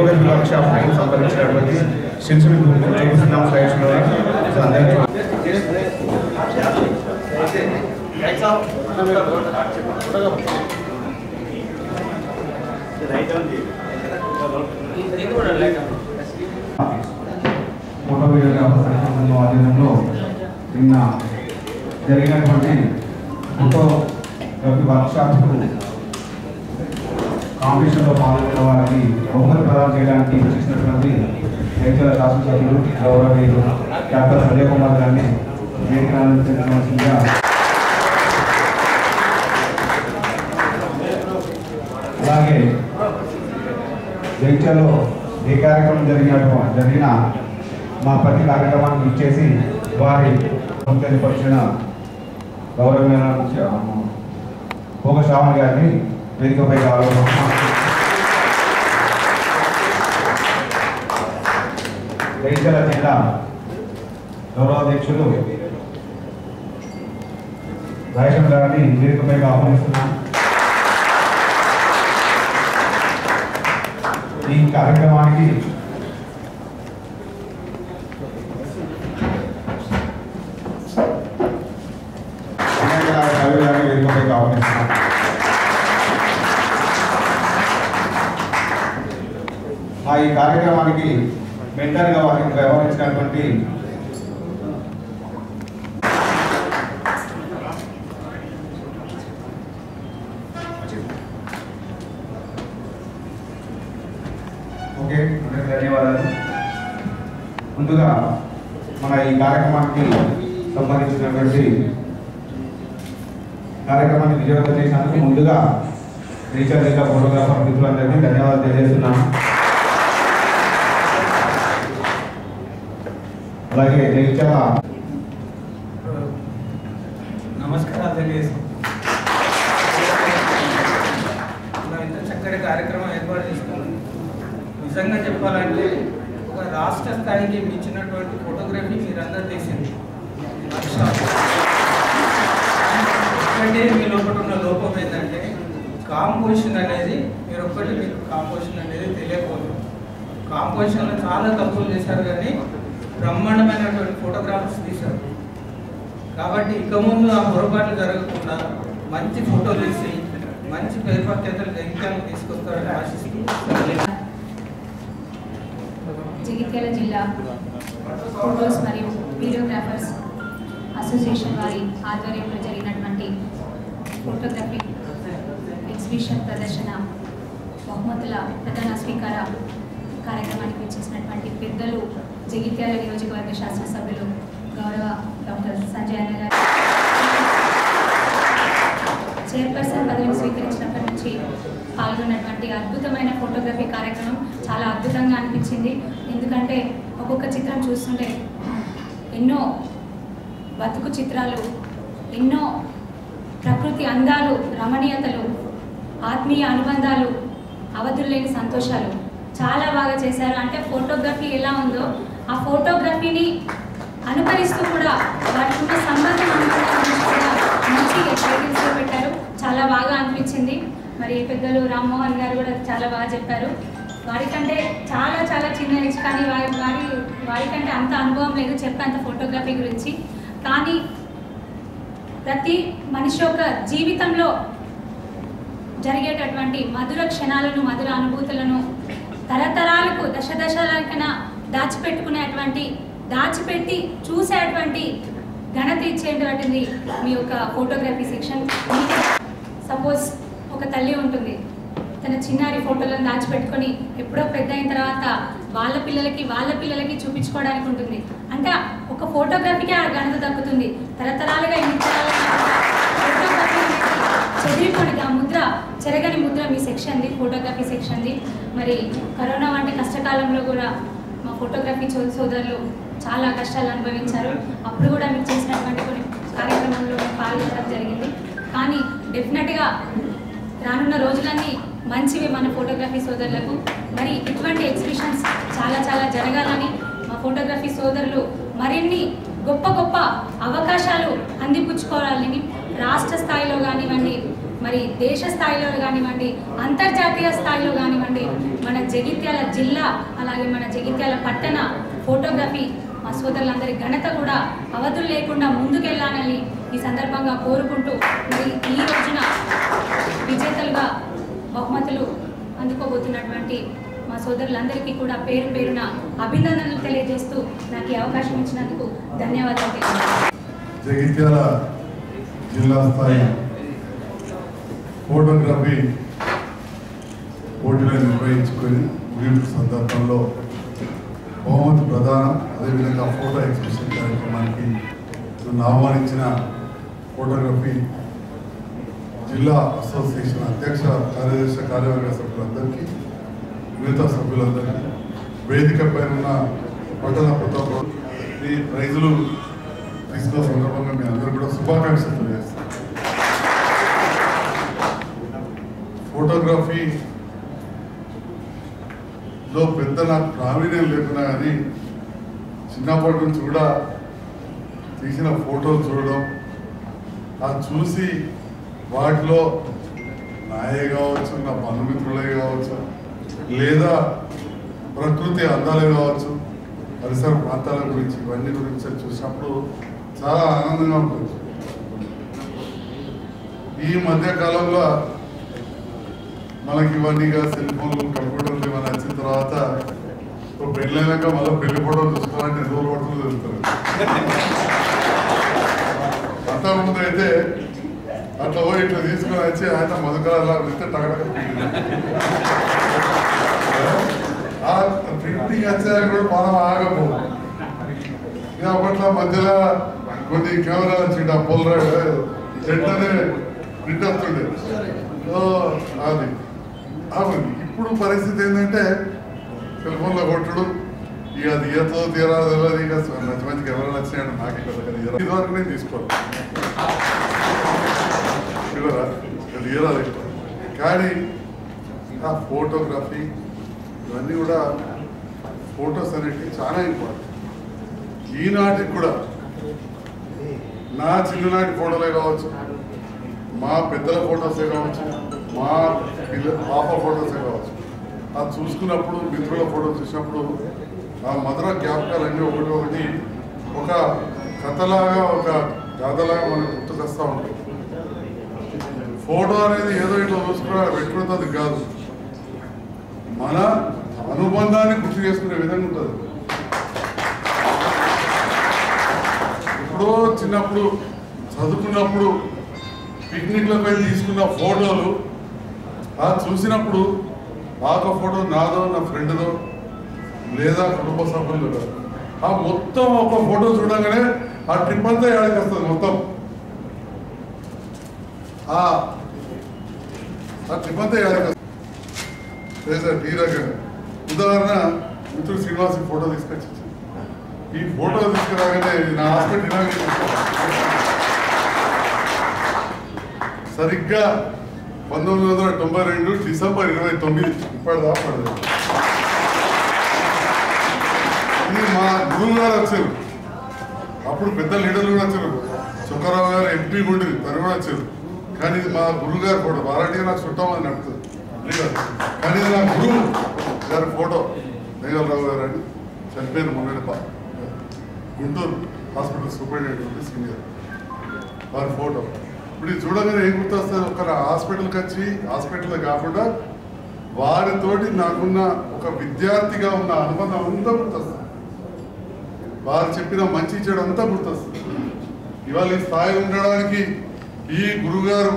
Photography work shop సంబంధించినటువంటి శిల్సులు చూపిస్తున్నాం స్లైడ్స్లో సో అందరికీ ఫోటో వీడియోగ్రాఫర్ సంఘం ఆధ్వర్యంలో నిన్న జరిగినటువంటి ఫోటోగ్రఫీ వర్క్షాప్కు కాంపిటీషన్లో పాల్గొన్న వారికి బహుమతి ప్రదానం చేయడానికి చేసినటువంటి రైతుల శాసనసభ్యులు గౌరవీయులు డాక్టర్ సంజయ్ కుమార్ గారిని వేదికగా అలాగే జగిత్యాలో ఏ కార్యక్రమం జరిగినట్టు జరిగిన మా ప్రతి కార్యక్రమానికి ఇచ్చేసి వారి తెలియపరిచిన గౌరవమైన భోగ శ్రావణ్ గారిని వేదికపై కావాలి జగిత్యాల జిల్లా గౌరవాధ్యక్షులు రాయసం గారిని వేదికపై ఆహ్వానిస్తున్నాం ఈ కార్యక్రమానికి అనేక రవి గారిని వేదికపై ఆహ్వానిస్తున్నాం మా ఈ కార్యక్రమానికి మెంటర్గా వారికి వ్యవహరించినటువంటి ఓకే అందరికీ ధన్యవాదాలు ముందుగా మన ఈ కార్యక్రమానికి సంబంధించినటువంటి కార్యక్రమాన్ని విజయవంతం చేసినందుకు ముందుగా రీచార్జ్ జిల్లా ఫోటోగ్రాఫర్ మిత్రులందరికీ ధన్యవాదాలు తెలియజేస్తున్నాను అలాగే జగిత్యాల నమస్కారాలు తెలియజేస్తాం మనం ఇంత చక్కటి కార్యక్రమం ఏర్పాటు చేసుకున్నాం నిజంగా చెప్పాలంటే ఒక రాష్ట్ర స్థాయికి మించినటువంటి ఫోటోగ్రఫీ మీరందరూ తీసింది వర్క్షాప్. ఒక్కటే మీ లోపల ఉన్న లోపం ఏంటంటే కాంపోజిషన్ అనేది మీరు ఒక్కటి మీకు కాంపోజిషన్ అనేది తెలియకపోదు కాంపోజిషన్లో చాలా తప్పులు చేశారు కానీ బ్రహ్మాండమైనటువంటి ఫోటోగ్రాఫ్స్ తీశారు కాబట్టి ఇక ముందు ఆ పొరపాట్లు జరగకుండా మంచి ఫోటోలు తీసి మంచి పేరు ప్రఖ్యాతలు జగిత్యాలకు తీసుకొస్తారని ఆశిస్తూ జగిత్యాల జిల్లా ఫోటోస్ మరియు వీడియోగ్రాఫర్స్ అసోసియేషన్ వారి ఆధ్వర్యంలో జరిగినటువంటి ఫోటోగ్రఫీ ఎగ్జిబిషన్ ప్రదర్శన బహుమతుల ప్రధాన స్వీకార కార్యక్రమానికి వచ్చేసినటువంటి పెద్దలు జగిత్యాల నియోజకవర్గ శాసనసభ్యులు గౌరవ డాక్టర్ సంజయ్ అన్న గారు చైర్పర్సన్ పదవిని స్వీకరించినప్పటి నుంచి పాల్గొన్నటువంటి అద్భుతమైన ఫోటోగ్రఫీ కార్యక్రమం చాలా అద్భుతంగా అనిపించింది ఎందుకంటే ఒక్కొక్క చిత్రం చూస్తుంటే ఎన్నో బతుకు చిత్రాలు ఎన్నో ప్రకృతి అందాలు రమణీయతలు ఆత్మీయ అనుబంధాలు అవధుల్లేని సంతోషాలు చాలా బాగా చేశారు అంటే ఫోటోగ్రఫీ ఎలా ఉందో ఆ ఫోటోగ్రఫీని అనుకరిస్తూ కూడా వాటికి ఉన్న సంబంధం అనుబంధం గురించి కూడా మంచి టైటిల్స్లో పెట్టారు చాలా బాగా అనిపించింది మరి పెద్దలు రామ్మోహన్ గారు కూడా చాలా బాగా చెప్పారు వారికంటే చాలా చాలా చిన్న ఏజ్ కానీ వారి వారి వారికంటే అంత అనుభవం లేదు చెప్పేంత ఫోటోగ్రఫీ గురించి కానీ ప్రతి మనిషి యొక్క జీవితంలో జరిగేటటువంటి మధుర క్షణాలను మధుర అనుభూతులను తరతరాలకు దశ దశలకన దాచిపెట్టుకునేటువంటి దాచిపెట్టి చూసేటువంటి ఘనత ఇచ్చేటువంటిది మీ యొక్క ఫోటోగ్రఫీ సెక్షన్ సపోజ్ ఒక తల్లి ఉంటుంది తన చిన్నారి ఫోటోలను దాచిపెట్టుకొని ఎప్పుడో పెద్ద అయిన తర్వాత వాళ్ళ పిల్లలకి వాళ్ళ పిల్లలకి చూపించుకోవడానికి ఉంటుంది అంటే ఒక ఫోటోగ్రఫీకి ఆ ఘనత దక్కుతుంది తరతరాలుగా ఎన్ని తరాలుగా ఫోటోగ్రఫీ అనేది చెదిరిపోయింది ఆ ముద్ర చెరగని ముద్ర మీ సెక్షన్ది ఫోటోగ్రఫీ సెక్షన్ది మరి కరోనా వంటి కష్టకాలంలో కూడా మా ఫోటోగ్రఫీ చో- సోదరులు చాలా కష్టాలు అనుభవించారు అప్పుడు కూడా మీకు చేసినటువంటి కొన్ని కార్యక్రమంలో మేము పాల్గొనడం జరిగింది కానీ డెఫినెట్గా రానున్న రోజులన్నీ మంచివి మన ఫోటోగ్రఫీ సోదరులకు మరి ఇటువంటి ఎగ్జిబిషన్స్ చాలా చాలా జరగాలని మా ఫోటోగ్రఫీ సోదరులు మరిన్ని గొప్ప గొప్ప అవకాశాలు అందిపుచ్చుకోవాలని రాష్ట్ర స్థాయిలో కానివ్వండి మరి దేశ స్థాయిలో కానివ్వండి అంతర్జాతీయ స్థాయిలో కానివ్వండి మన జగిత్యాల జిల్లా అలాగే మన జగిత్యాల పట్టణ ఫోటోగ్రఫీ మా సోదరులందరి ఘనత కూడా అవధులు లేకుండా ముందుకెళ్ళాలని ఈ సందర్భంగా కోరుకుంటూ మరి ఈ రోజున విజేతలుగా బహుమతులు అందుకోబోతున్నటువంటి మా సోదరులందరికీ కూడా పేరు పేరున అభినందనలు తెలియజేస్తూ నాకు ఈ అవకాశం ఇచ్చినందుకు ధన్యవాదాలు తెలియజేస్తున్నాను జగిత్యాల జిల్లా స్థాయి ఫోటోగ్రఫీ పోటీలు నిర్వహించుకొని ముగింపు సందర్భంలో బహుమతి ప్రదానం అదేవిధంగా ఫోటో ఎగ్జిబిషన్ కార్యక్రమానికి నన్ను ఆహ్వానించిన ఫోటోగ్రఫీ జిల్లా అసోసియేషన్ అధ్యక్ష కార్యదర్శి కార్యవర్గ సభ్యులందరికీ మిగతా సభ్యులందరికీ వేదిక పైన ఉన్న పట్టణ ప్రతాప ఈ ప్రైజులు తీసుకున్న సందర్భంగా మీ అందరూ కూడా శుభాకాంక్షలు తెలియజేస్తాను ఫోటోగ్రఫీ లో పెద్ద నాకు ప్రావీణ్యం లేకున్నా కానీ చిన్నప్పటి నుంచి కూడా తీసిన ఫోటోలు చూడడం అది చూసి వాటిలో నాయే కావచ్చు నా బంధుమిత్రులే కావచ్చు లేదా ప్రకృతి అందాలే కావచ్చు పరిసర ప్రాంతాల గురించి ఇవన్నీ గురించి చూసినప్పుడు చాలా ఆనందంగా ఉంటుంది ఈ మధ్య కాలంలో మనకి ఇవన్నీ సెల్ ఫోన్లు కంప్యూటర్లు ఇవన్నీ వచ్చిన తర్వాత ఓ పెళ్ళైనాక మళ్ళీ పెళ్లి ఫోటోలు చూసుకోవాలంటే ఎన్ని రోజులు పడుతుందో తెలుస్తుంది అంత ముందు అయితే అట్లా పోయి ఇట్లా తీసుకొని వచ్చి ఆయన మధుకరలా వెళ్తే టగటగ ఆ ప్రింటింగ్ వచ్చాక కూడా మనం ఆగము ఇక అప్పట్లో మధ్యలో కొన్ని కెమెరాలు వచ్చిండు ఆ పొలరా వెంటనే ప్రింట్ వస్తుండే సో అది అవును ఇప్పుడు పరిస్థితి ఏంటంటే సెల్ ఫోన్లో కొట్టుడు ఇక అది ఈతలో తీరాలి తెలియదు ఇక మంచి మంచి కెమెరాలు వచ్చినాయంటే నాకు ఇక్కడ ఇది వరకు నేను తీసుకోవాలి చూడరా అది తీరాలి కానీ ఆ ఫోటోగ్రఫీ ఇవన్నీ కూడా ఫొటోస్ అనేటివి చాలా ఇంపార్టెంట్ ఈనాటికి కూడా నా చిన్ననాటి ఫోటోలే కావచ్చు మా పెద్దల ఫోటోసే కావచ్చు మా పిల్ల పాప ఫోటోసే కావచ్చు అది చూసుకున్నప్పుడు మిత్రుల ఫోటో చూసినప్పుడు ఆ మధుర జ్ఞాపకాలన్నీ ఒకటి ఒకటి ఒక కథలాగా ఒక గాథలాగా మనకు గుర్తుకొస్తూ ఉంటాయి ఫోటో అనేది ఏదో ఇట్లా చూసుకున్నా పెట్టుకున్నది కాదు మన అనుబంధాన్ని గుర్తు చేసుకునే విధంగా ఉంటుంది ఎప్పుడో చిన్నప్పుడు చదువుకున్నప్పుడు పిక్నిక్లపై తీసుకున్న ఫోటోలు ఆ చూసినప్పుడు పాక ఫోటో నాదో నా ఫ్రెండ్దో లేదా కుటుంబ సభ్యులు ఆ మొత్తం ఒక ఫోటో చూడగానే ఆ ట్రిప్ అంతా ఏడాదికి వస్తుంది మొత్తం ఆ ఆ ట్రిప్ అంతా ఏడాదికి వస్తుంది లేదా ఈ రకంగా ఉదాహరణ మిత్రుడు శ్రీనివాస్ ఈ ఫోటో తీసుకొచ్చి ఇచ్చాడు. ఈ ఫోటో తీసుకురాగానే నా హాస్పిటల్ ఇలాగే తీసుకొచ్చాడు. సరిగ్గా పంతొమ్మిది వందల తొంభై రెండు డిసెంబర్ ఇరవై తొమ్మిది ఇప్పటిదాకా పడదు ఇది మా గురువు గారు వచ్చారు అప్పుడు పెద్ద లీడర్లు కూడా వచ్చారు చుక్కారావు గారు ఎంపీ ఉండేది తను కూడా వచ్చారు కానీ ఇది మా గురువు గారు ఫోటో వారంటీ నాకు చుట్టం అని నడుతుంది లీడర్ కానీ ఇది నా గురువు గారి ఫోటో దేగలరావు గారు అని చనిపోయిన మొన్నటి గుంటూరు హాస్పిటల్ సూపరింటెండెంట్ సీనియర్ వారి ఫోటో ఇప్పుడు ఇది చూడగానే ఏం గుర్తొస్తుంది ఒక హాస్పిటల్కి వచ్చి హాస్పిటల్ కాకుండా వారితోటి నాకున్న ఒక విద్యార్థిగా ఉన్న అనుబంధం అంతా గుర్తొస్తుంది వారు చెప్పిన మంచి చెడు అంతా గుర్తొస్తుంది ఇవాళ ఈ స్థాయి ఉండడానికి ఈ గురుగారు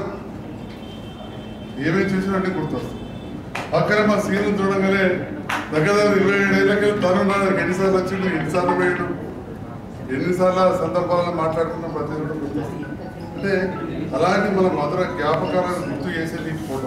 ఏమేమి చేసినట్టే గుర్తొస్తుంది పక్కన మా సీను చూడగానే దగ్గర దగ్గర ఇరవై ఏడు ఏళ్ళకి తను ఉన్నాడు ఎన్నిసార్లు వచ్చిండు ఎన్నిసార్లు పోయాడు ఎన్నిసార్లు సందర్భాలను మాట్లాడుకున్నాం ప్రతి ఒక్కటి గుర్తొస్తుంది అంటే అలాంటి మన మధుర జ్ఞాపకాలను గుర్తు చేసేది ఈ ఫోటో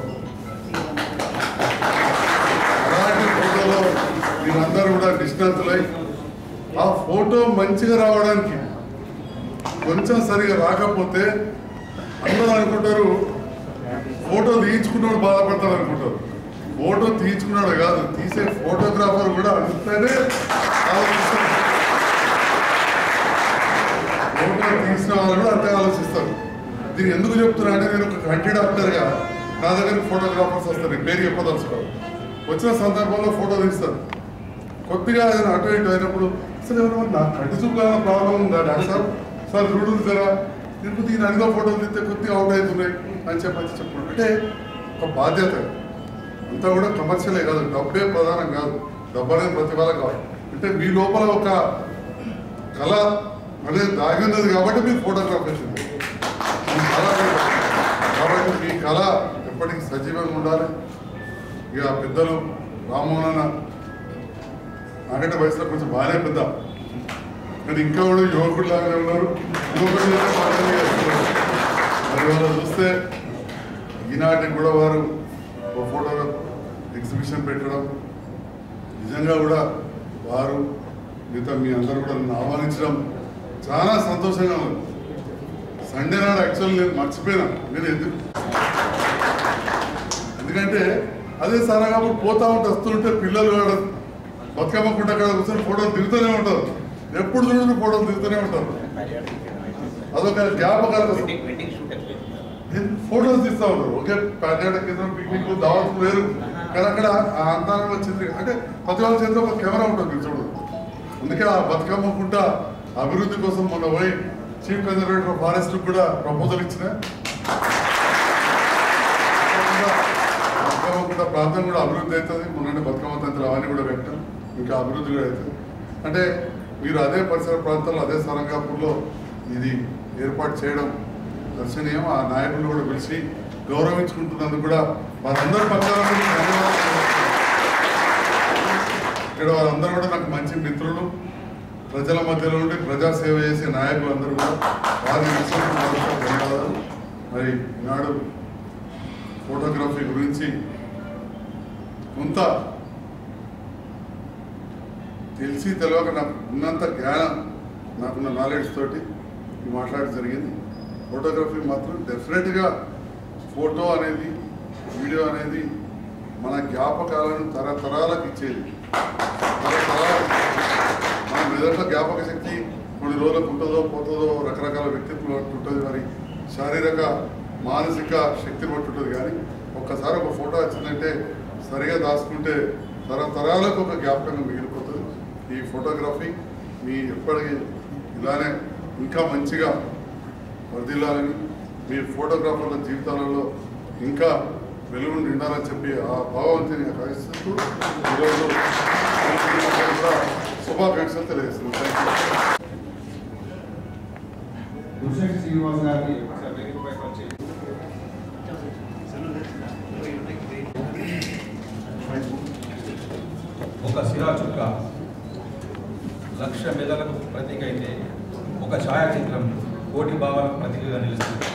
అలాంటి ఫోటోలో మీరందరూ కూడా నిష్ణాతులై ఆ ఫోటో మంచిగా రావడానికి కొంచెం సరిగా రాకపోతే అందరూ అనుకుంటారు ఫోటో తీయించుకున్నాడు బాధపడతాడు అనుకుంటారు ఫోటో తీయించుకున్నాడు కాదు తీసే ఫోటోగ్రాఫర్ కూడా అంతనే ఆలోచిస్తారు ఫోటో తీసిన వాళ్ళు కూడా అంతే ఆలోచిస్తారు దీన్ని ఎందుకు చెప్తున్నా అంటే నేను ఒక కంటి డాక్టర్గా నా దగ్గర ఫోటోగ్రాఫర్స్ వస్తారు నేను పేరు చెప్పదలుచుకోవాలి వచ్చిన సందర్భంలో ఫోటో తీస్తారు కొద్దిగా ఏదైనా అటు ఇటు అయినప్పుడు అసలు ఎవరు నా కంటి చూపు ప్రాబ్లం ఉందా డాక్టర్ సార్ సార్ చూడు కదా నేను కొద్దిగా నడిగా ఫోటోలు తీస్తే కొద్దిగా అవుట్ అవుతున్నాయి అని చెప్పి చెప్పాడు అంటే ఒక బాధ్యత అంతా కూడా కమర్షియలే కాదు డబ్బే ప్రధానం కాదు డబ్బు అనేది ప్రతిఫలం కాదు అంటే మీ లోపల ఒక కళ అనేది దాగి ఉన్నది కాబట్టి మీరు ఫోటోగ్రాఫ్ వేసింది మీ కళ అనేది. కాబట్టి మీ కళ ఎప్పటికీ సజీవంగా ఉండాలి ఇక పెద్దలు రామ్మోహన్ అన్న నాకంటే వయసులో కొంచెం బాగానే పెద్ద కానీ ఇంకా కూడా యువకుడు లాగానే ఉన్నారు యువకుడు లాగా పాటలు చేస్తున్నారు. మరి వాళ్ళు చూస్తే ఈనాటికి కూడా వారు ఒక ఫోటో ఎగ్జిబిషన్ పెట్టడం నిజంగా కూడా వారు మిగతా మీ అందరూ కూడా నన్ను ఆహ్వానించడం చాలా సంతోషంగా ఉంది సండే నాడు యాక్చువల్ నేను మర్చిపోయినా నేను ఎందుకు ఎందుకంటే అదే సరగా పోతా ఉంటే వస్తుంటే పిల్లలు కూడా బతుకమ్మ పుట్ట అక్కడ కూర్చొని ఫోటోలు దిగుతూనే ఉంటారు ఎప్పుడు చూడండి ఫోటోలు దిగుతూనే ఉంటారు అదొక జ్ఞాపకాల కోసం ఫోటోస్ తీస్తా ఉంటారు ఓకే పర్యాటక కేంద్రం పిక్నిక్ దావత్ వేరు కానీ అక్కడ ఆ అంతరంలో వచ్చింది అంటే ప్రతి వాళ్ళ చేతిలో ఒక కెమెరా ఉంటుంది మీరు చూడండి అందుకే ఆ బతుకమ్మ కుంట అభివృద్ధి కోసం మొన్న పోయి చీఫ్ కన్జర్వేటర్ ఆఫ్ ఫారెస్ట్ కూడా ప్రపోజల్ ఇచ్చిన బతుకమ్మ కుంట ప్రాంతం కూడా అభివృద్ధి అవుతుంది మొన్న బతుకమ్మ తంత్రం అవన్నీ కూడా పెట్టాం ఇంకా అభివృద్ధి కూడా అవుతుంది అంటే మీరు అదే పరిసర ప్రాంతాల్లో అదే సరంగాపూర్లో ఇది ఏర్పాటు చేయడం దర్శనీయం ఆ నాయకులు కూడా పిలిచి గౌరవించుకుంటున్నందుకు కూడా వారందరి పక్షాన కూడా ధన్యవాదాలు ఇక్కడ వారందరూ కూడా నాకు మంచి మిత్రులు ప్రజల మధ్యలో ఉండి ప్రజాసేవ చేసే నాయకులందరూ కూడా వారిని విషయంలో ధన్యవాదాలు మరి ఈనాడు ఫోటోగ్రఫీ గురించి కొంత తెలిసి తెలియక నాకు ఉన్నంత జ్ఞానం నాకున్న నాలెడ్జ్ తోటి ఈ మాట్లాడడం జరిగింది ఫోటోగ్రఫీ మాత్రం డెఫినెట్గా ఫోటో అనేది వీడియో అనేది మన జ్ఞాపకాలను తరతరాలకు ఇచ్చేది తరతరాలకు మన మెదడులో జ్ఞాపక శక్తి కొన్ని రోజులకు ఉంటుందో పోతుందో రకరకాల వ్యక్తిత్వం బట్టి ఉంటుంది మరి శారీరక మానసిక శక్తిని బట్టి ఉంటుంది కానీ ఒక్కసారి ఒక ఫోటో వచ్చిందంటే సరిగా దాచుకుంటే తరతరాలకు ఒక జ్ఞాపకంగా మిగిలిపోతుంది ఈ ఫోటోగ్రఫీ మీ ఎప్పటికీ ఇలానే ఇంకా మంచిగా వర్ధిల్లాలని మీ ఫోటోగ్రాఫర్ల జీవితాలలో ఇంకా వెలుగు నిండాలని చెప్పి ఆ భావంతిని ఆశిస్తూ ఈరోజు కూడా శుభాకాంక్షలు తెలియజేస్తున్నాను థ్యాంక్ యూ దుర్శేఖర్ శ్రీనివాస్ గారికి ఒకసారి వేదికపైకి వచ్చి ఒక శిలా చుక్క లక్ష మెదలకు ప్రతీక అయితే ఒక ఛాయాచిత్రం కోటి భావాలకు ప్రతీకగా నిలుస్తుంది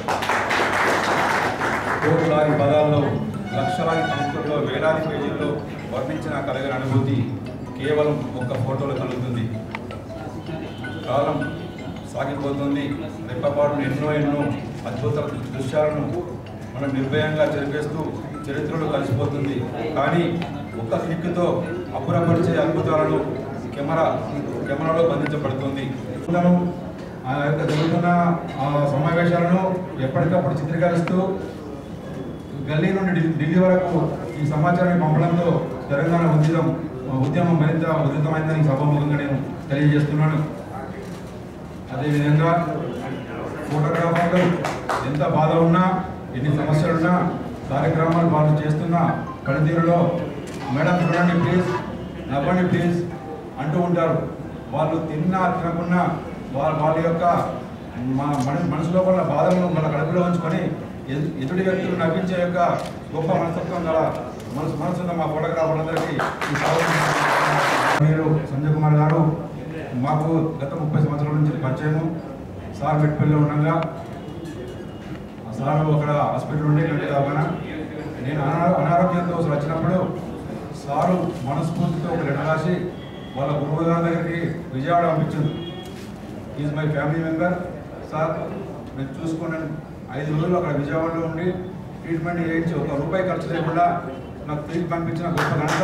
కోట్లాది పదాల్లో లక్షలాది పంక్తుల్లో వేలాది పేజీల్లో వర్ణించిన కలగని అనుభూతి కేవలం ఒక్క ఫోటోలో కలుగుతుంది కాలం సాగిపోతుంది రెప్పపాటును ఎన్నో ఎన్నో అద్భుత దృశ్యాలను మనం నిర్భయంగా జరిపేస్తూ చరిత్రలో కలిసిపోతుంది కానీ ఒక్క క్లిక్తో అపురపరిచే అద్భుతాలను కెమెరా కెమెరాలో బంధించబడుతుంది తను ఆ యొక్క జరుగుతున్న ఆ సమావేశాలను ఎప్పటికప్పుడు చిత్రీకరిస్తూ గల్లీ నుండి ఢిల్లీ- ఢిల్లీ వరకు ఈ సమాచారాన్ని పంపడంతో తెలంగాణ ఉద్యమం ఉద్యమం మరింత ఉధృతమైందని సభాముఖంగా నేను తెలియజేస్తున్నాను అదేవిధంగా ఫోటోగ్రాఫర్లు ఎంత బాధ ఉన్నా ఎన్ని సమస్యలున్నా కార్యక్రమాలు వాళ్ళు చేస్తున్న పనితీరులో మేడం చూడండి ప్లీజ్ నవ్వండి ప్లీజ్ అంటూ ఉంటారు వాళ్ళు తిన్నా తినకున్నా వాళ్ళ వాళ్ళ యొక్క మా- మన మనసు లోపల బాధలను వాళ్ళ కడుపులో ఉంచుకొని ఎదు- ఎదుటి వ్యక్తులు నవ్వించే యొక్క గొప్ప మనస్తత్వం గల మనసు మనసున్న మా ఫోటోగ్రాఫర్లందరికీ ఈ స్వాగతం మీరు సంజయ్ కుమార్ గారు మాకు గత ముప్పై సంవత్సరాల నుంచి పరిచయము సార్ మెట్పల్లిలో ఉండగా ఆ సార్ అక్కడ హాస్పిటల్ ఉండి కంటి దాకా నేను అనా- అనారోగ్యంతో అసలు వచ్చినప్పుడు సారు మనస్ఫూర్తితో ఒక లెటర్ రాసి వాళ్ళ గురువు గారి దగ్గరికి విజయవాడ పంపించింది is my family member sir నేను చూసుకున్నాను ఐదు రోజులు అక్కడ విజయవాడలో ఉండి ట్రీట్మెంట్ చేయించి ఒక రూపాయి ఖర్చు లేకుండా నాకు తిరిగి పంపించిన గొప్ప ఘనత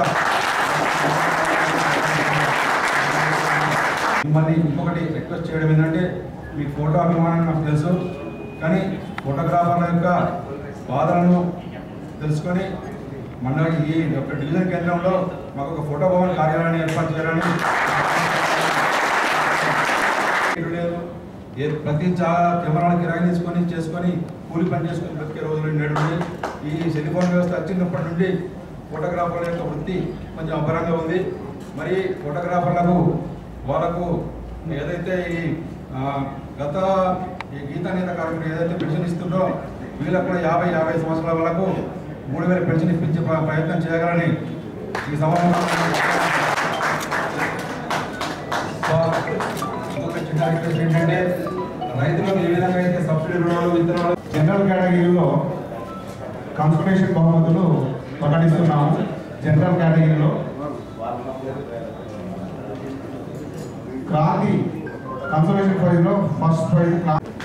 మిమ్మల్ని ఇంకొకటి రిక్వెస్ట్ చేయడం ఏంటంటే మీకు ఫోటో అభిమానం నాకు తెలుసు కానీ ఫోటోగ్రాఫర్ల యొక్క బాధలను తెలుసుకొని మన ఈ యొక్క డివిజన్ కేంద్రంలో మాకు ఒక ఫోటో భవన్ కార్యాలయాన్ని ఏర్పాటు చేయాలని లేదు ఏ ప్రతి చా కెమెరాలు కిరాయి తీసుకొని చేసుకొని కూలి పని చేసుకొని బతికే రోజులు నేడు ఉన్నాయి. ఈ సెల్ ఫోన్ వ్యవస్థ వచ్చినప్పటి నుండి ఫోటోగ్రాఫర్ల యొక్క వృత్తి కొంచెం అపరంగా ఉంది మరి ఫోటోగ్రాఫర్లకు వాళ్ళకు ఏదైతే ఈ ఆ, గత ఈ గీతా నేత కార్మికులు ఏదైతే పెన్షన్ ఇస్తుందో వీళ్ళకు కూడా యాభై యాభై సంవత్సరాల వరకు మూడు వేల పెన్షన్ ఇప్పించే ప్ర- ప్రయత్నం చేయగలని ఈ సంవత్సరం ఇంకొక చిన్న రిక్వెస్ట్ ఏంటంటే రైతులకు ఏ విధంగా అయితే సబ్సిడీ రుణాలు విత్తనాలు జనరల్ కేటగిరీలో కన్సల్టేషన్ బహుమతులు ప్రకటిస్తున్నాము జనరల్ కేటగిరీలో క్రాంతి కన్సల్టేషన్ ప్రైజ్లో ఫస్ట్ ప్రైజ్ క్రా-